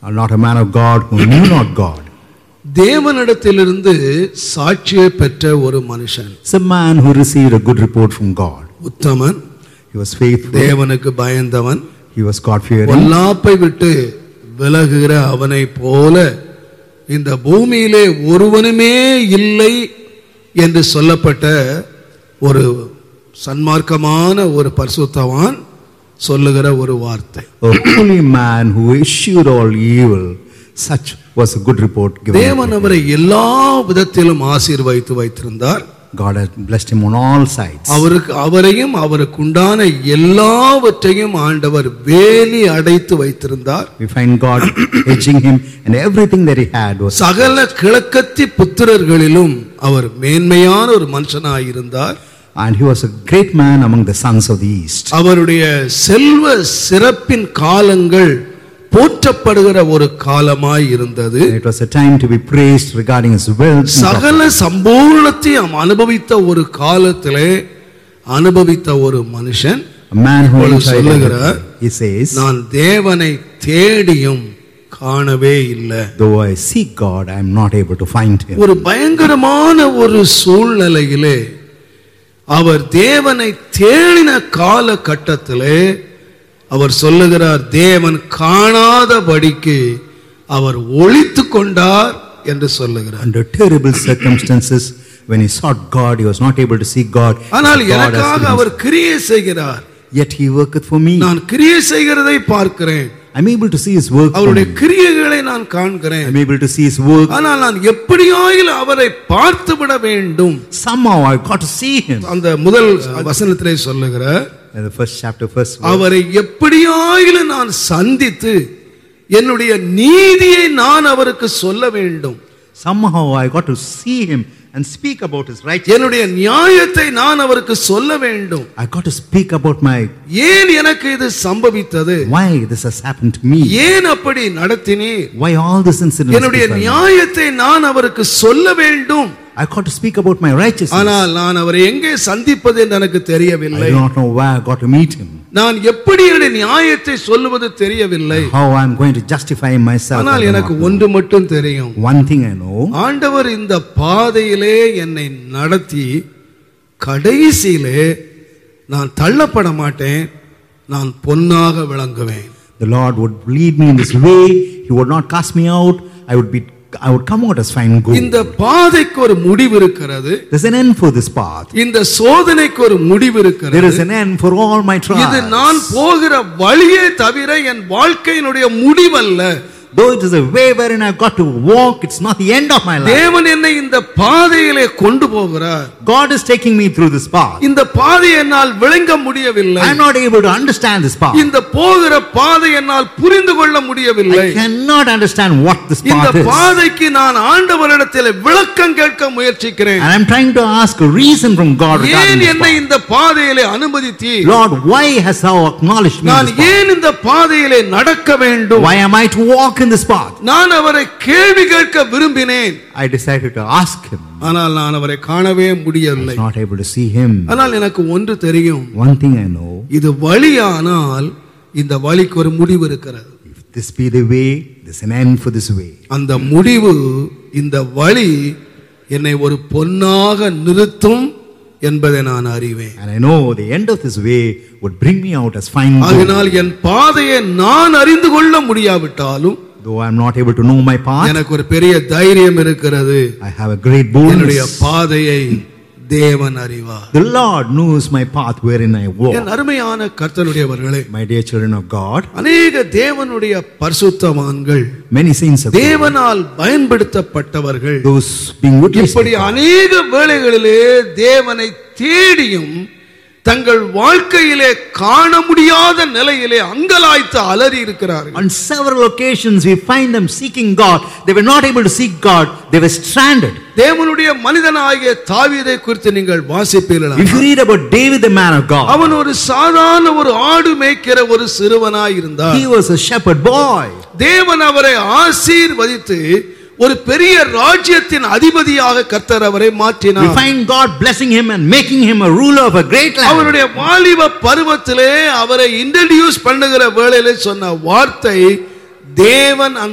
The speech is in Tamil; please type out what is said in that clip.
or not a man of God who knew not God. தேவனிடத்திலிருந்து சாட்சியை பெற்ற ஒரு மனுஷன் It's a man who received a good report from God. Uthaman He was faithful. தேவனுக்கு பயந்தவன் He was God fearing. பொல்லாப்பை விட்டு விலகுகிற அவனை போல இந்த பூமியிலே ஒருவனுமே இல்லை என்று சொல்லப்பட்ட ஒரு சன்மார்க்கமான ஒரு பரிசுத்தவான் சொல்லுகிற ஒரு வார்த்தை A holy man who eschewed all evil. Such was a good report given. தேவன் அவரை எல்லா விதத்திலும் ஆசீர்வதித்து வைத்திருந்தார் God had blessed him on all sides. அவருக்கு அவரையும் அவருக்கு உண்டான எல்லாவற்றையும் ஆண்டவர் வேலி அடைத்து வைத்திருந்தார் We find God edging him, and everything that he had was. சகல கிழக்கத்தி புத்திரர்களிலும் அவர் மேன்மையான ஒரு மனுஷனாயிருந்தார் And he was a great man among the sons of the east. அவருடைய செல்வ சிறப்பின் காலங்கள் போற்றப்படுகிற ஒரு காலமாய் இருந்தது It was a time to be praised regarding his wealth. and சகல சம்பூர்ணத்தையும் அனுபவித்த ஒரு காலத்திலே அனுபவித்த ஒரு மனுஷன் A man who இப்பொழுது enjoyed சொல்லுகிறார், everything. He says, நான் தேவனை தேடியும் காணவே இல்லை Though I seek God, I am not able to find him. ஒரு பயங்கரமான ஒரு சூழ்நிலையிலே அவர் தேவனை தேடின காலகட்டத்திலே அவர் சொல்லுகிறார் தேவன் காணாதபடிக்கு அவர் ஒளித்து கொண்டார் என்று சொல்லுகிறார் Under terrible circumstances, when he sought God, he was not able to see God. ஆனால் God has எனக்காக given- அவர் கிரியை செய்கிறார் Yet he worketh for me. நான் கிரியை செய்கிறதை பார்க்கிறேன் I'm able to see his work. for அவருடைய me. கிரியைகளை நான் காண்கிறேன் I'm able to see his work. ஆனால் நான் எப்படியாயிலும் அவரை பார்த்து விட வேண்டும் Somehow I got to see him. அந்த முதல் வசனத்திலே சொல்லுகிற In the first chapter, first verse. அவரை எப்படியாயிலும் நான் சந்தித்து என்னுடைய நீதியை நான் அவருக்கு சொல்ல வேண்டும் Somehow I got to see him and speak about his righteousness. என்னுடைய நியாயத்தை நான் அவருக்கு சொல்ல வேண்டும் I got to speak about my ஏன் எனக்கு இது சம்பவித்தது why this has happened to me. ஏன் அப்படி நடத்தினீர் Why all this incident. என்னுடைய நியாயத்தை நான் அவருக்கு சொல்ல வேண்டும் I got to speak about my righteousness. ஆனால் நான் அவரை எங்கே சந்திப்பது என்று எனக்கு I தெரியவில்லை do not know where I got to meet him. நான் எப்படி என்னுடைய நியாயத்தை சொல்லுவது தெரியவில்லை How I'm going to justify myself. I ஆனால் do எனக்கு not know. ஒன்று மட்டும் தெரியும் One thing I know. ஆண்டவர் இந்த பாதையிலே என்னை நடத்தி கடைசியிலே நான் தள்ளப்பட மாட்டேன் நான் பொன்னாக விளங்குவேன் The Lord would lead me in this way. He would not cast me out. I would be I would come out as fine gold. இந்த பாதைக்கு ஒரு முடிவு இருக்கிறது There's an end for this path. இந்த சோதனைக்கு ஒரு முடிவு There இருக்கிறது is an end for all my இது நான் trials. போகிற வழியே தவிர என் வாழ்க்கையினுடைய முடிவல்ல Though it is a way wherein I've got to walk, it's not the end of my life. தேவன் என்னை இந்த பாதையிலே கொண்டு போகிறார் God is taking me through this path. இந்த பாதை என்னால் விளங்க முடியவில்லை I'm not able to understand this path. இந்த போகிற பாதை என்னால் புரிந்து கொள்ள முடியவில்லை I cannot understand what this இந்த path is. பாதைக்கு நான் ஆண்டவரிடத்தில் விளக்கம் கேட்க முயற்சிக்கிறேன் And I'm trying to ask a reason from God regarding ஏன் this என்னை path. இந்த பாதையிலே அனுமதித்தி Lord, why hast thou acknowledged me in நான் this path? ஏன் இந்த பாதையிலே நடக்க வேண்டும் Why am I to walk in this path? நான் அவரை கேள்வி கேட்க விரும்பினேன் I decided to ask him. ஆனால் நான் அவரை காணவே I முடியவில்லை was not able to see him. ஆனால் எனக்கு ஒன்று தெரியும் One thing I know, இது வழியானால் இந்த வழிக்கு ஒரு முடிவு இருக்கிறது if this be the way, there's an end for this way. அந்த முடிவு இந்த வழி என்னை ஒரு பொன்னாக நிறுத்தும் என்பதை நான் அறிவேன் And I know the end of this way would bring me out as fine gold. அதனால் என் பாதையை நான் அறிந்து கொள்ள முடியாவிட்டாலும் Though I'm not able to know my path, எனக்கு ஒரு பெரிய தைரியம் இருக்கிறது I have a great என்னுடைய boldness. பாதையை தேவன் அறிவார் The Lord knows my path wherein I walk. என் அருமையான கர்த்தனுடையவர்களே My dear children of God, அநேக தேவனுடைய பரிசுத்தவான்கள் many saints of God, தேவனால் பயன்படுத்தப்பட்டவர்கள் those being witnessed, இப்படி அநேக வேளைகளிலே தேவனை தேடியும் தங்கள் வாழ்க்கையிலே காண முடியாத நிலையிலே அங்கலாய்த்து அலறி இருக்கிறார்கள் on several occasions we find them seeking God. They were not able to seek God, they were stranded. தேவனுடைய மனிதனாகிய தாவீதை குறித்து நீங்கள் வாசிப்பீர்களா If you read about David, the man of God, அவன் ஒரு சாதாரண ஒரு ஆடு மேய்க்கிற ஒரு சிறுவனாய் இருந்தார் he was a shepherd boy. தேவன் அவரை ஆசீர்வதித்து ஒரு பெரிய ராஜ்யத்தின் அதிபதியாக கர்த்தர் அவரை We மாற்றினார் find God blessing him and making him a ruler of a great land. அவருடைய வாலிப பருவத்திலே அவரை இன்ட்ரடியூஸ் பண்ணுகிற வேளையிலே சொன்ன வார்த்தை தேவன்